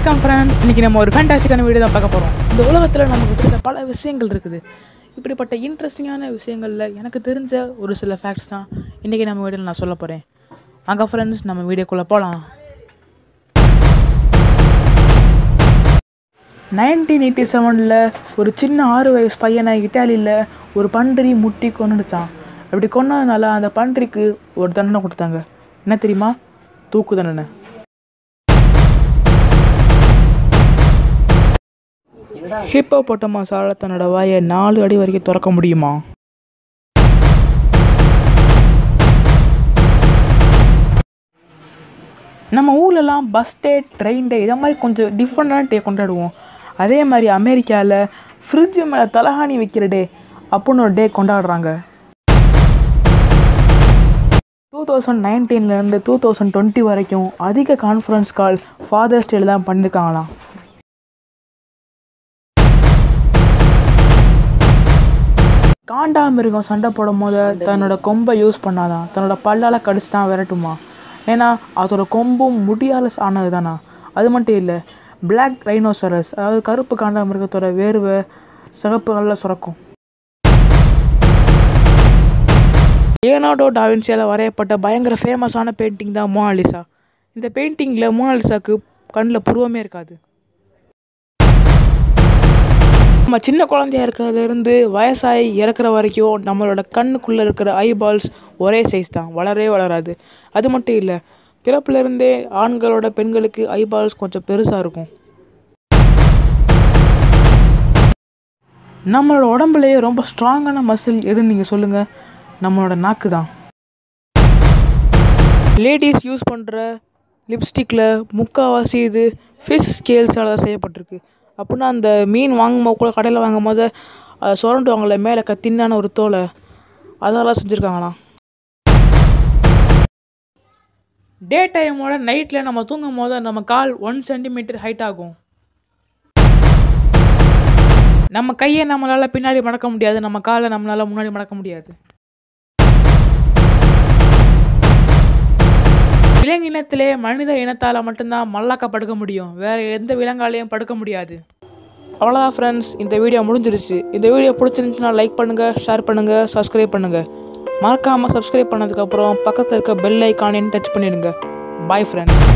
வணக்கம் ஃப்ரெண்ட்ஸ் இன்றைக்கி நம்ம ஒரு ஃபேண்டாஸ்டிக்கான வீடியோ தான் பார்க்க போகிறோம் இந்த உலகத்தில் நமக்கு தெரிஞ்ச பல விஷயங்கள் இருக்குது இப்படிப்பட்ட இன்ட்ரெஸ்டிங்கான விஷயங்களில் எனக்கு தெரிஞ்ச ஒரு சில ஃபேக்ட்ஸ் தான் இன்றைக்கி நம்ம வீடியோவில் நான் சொல்ல போகிறேன் அங்கே ஃப்ரெண்ட்ஸ் நம்ம வீடியோக்குள்ளே போகலாம் நைன்டீன் எயிட்டி செவனில் ஒரு சின்ன ஆறு வயசு பையனை இட்டாலியில் ஒரு பன்றி முட்டி கொன்னுடுச்சான் அப்படி கொன்னதுனால அந்த பன்றிக்கு ஒரு தண்டனை கொடுத்தாங்க என்ன தெரியுமா தூக்கு தண்டனை ஹிப்போ பொட்டமாசால தன்னோட வாயை நாலு அடி வரைக்கும் திறக்க முடியுமா நம்ம ஊர்லலாம் பஸ் டே ட்ரெயின் டே இதை மாதிரி கொஞ்சம் டிஃப்ரெண்டான டே கொண்டாடுவோம் அதே மாதிரி அமெரிக்காவில் ஃப்ரிட்ஜு மேலே தலகாணி வைக்கிற டே அப்படின்னு ஒரு டே கொண்டாடுறாங்க டூ தௌசண்ட் நைன்டீன்லேருந்து டூ தௌசண்ட் டுவெண்ட்டி வரைக்கும் அதிக கான்ஃபரன்ஸ் கால் ஃபாதர்ஸ் டேல தான் பண்ணியிருக்காங்களாம் காண்டாமிருகம் சண்டை போடும் போது தன்னோட கொம்பை யூஸ் பண்ணாதான் தன்னோட பல்லால் கடிச்சு தான் விரட்டுமா ஏன்னா அதோட கொம்பும் முடியால் ஆனது தானா அது மட்டும் இல்லை பிளாக் ரைனோசரஸ் அதாவது கருப்பு காண்டாமிருகத்தோட வேர்வை சிகப்பு கல்லில் சுரக்கும் லியோனார்டோ டாவின்சியால் வரையப்பட்ட பயங்கர ஃபேமஸான பெயிண்டிங் தான் மோனாலிசா இந்த பெயிண்டிங்கில் மோனாலிசாக்கு கண்ணில் புருவமே இருக்காது நம்ம சின்ன குழந்தையா இருக்கிறதுலேருந்து வயசாகி இறக்குற வரைக்கும் நம்மளோட கண்ணுக்குள்ளே இருக்கிற ஐபால்ஸ் ஒரே சைஸ் தான் வளரவே வளராது அது மட்டும் இல்லை பிறப்புலேருந்தே ஆண்களோட பெண்களுக்கு ஐபால்ஸ் கொஞ்சம் பெருசாக இருக்கும் நம்மளோட உடம்புலேயே ரொம்ப ஸ்ட்ராங்கான மசில் எதுன்னு நீங்கள் சொல்லுங்கள் நம்மளோட நாக்கு தான் லேடிஸ் யூஸ் பண்ணுற லிப்ஸ்டிக்கில் முக்கால்வாசி இது ஃபிஷ் ஸ்கேல்ஸால் தான் செய்யப்பட்டிருக்கு அப்படின்னா அந்த மீன் வாங்கும் போது கூட கடையில் வாங்கும் போது அதை சுரண்டுவாங்களே மேலே க தின்னான ஒரு தோலை அதெல்லாம் செஞ்சுருக்காங்களாம் டே டைமோட நைட்டில் நம்ம தூங்கும் போது நம்ம கால் ஒன் சென்டிமீட்டர் ஹைட் ஆகும் நம்ம கையை நம்மளால் பின்னாடி மடக்க முடியாது நம்ம காலை நம்மளால் முன்னாடி மடக்க முடியாது விலங்கினத்திலே மனித இனத்தால் மட்டும்தான் மல்லாக்க படுக்க முடியும் வேறு எந்த விலங்காலையும் படுக்க முடியாது அவ்வளோதான் ஃப்ரெண்ட்ஸ் இந்த வீடியோ முடிஞ்சிருச்சு இந்த வீடியோ பிடிச்சிருந்துச்சுன்னா லைக் பண்ணுங்கள் ஷேர் பண்ணுங்கள் சப்ஸ்கிரைப் பண்ணுங்கள் மறக்காமல் சப்ஸ்கிரைப் பண்ணதுக்கப்புறம் பக்கத்தில் இருக்க பெல் ஐக்கானையும் டச் பண்ணிடுங்க பாய் ஃப்ரெண்ட்ஸ்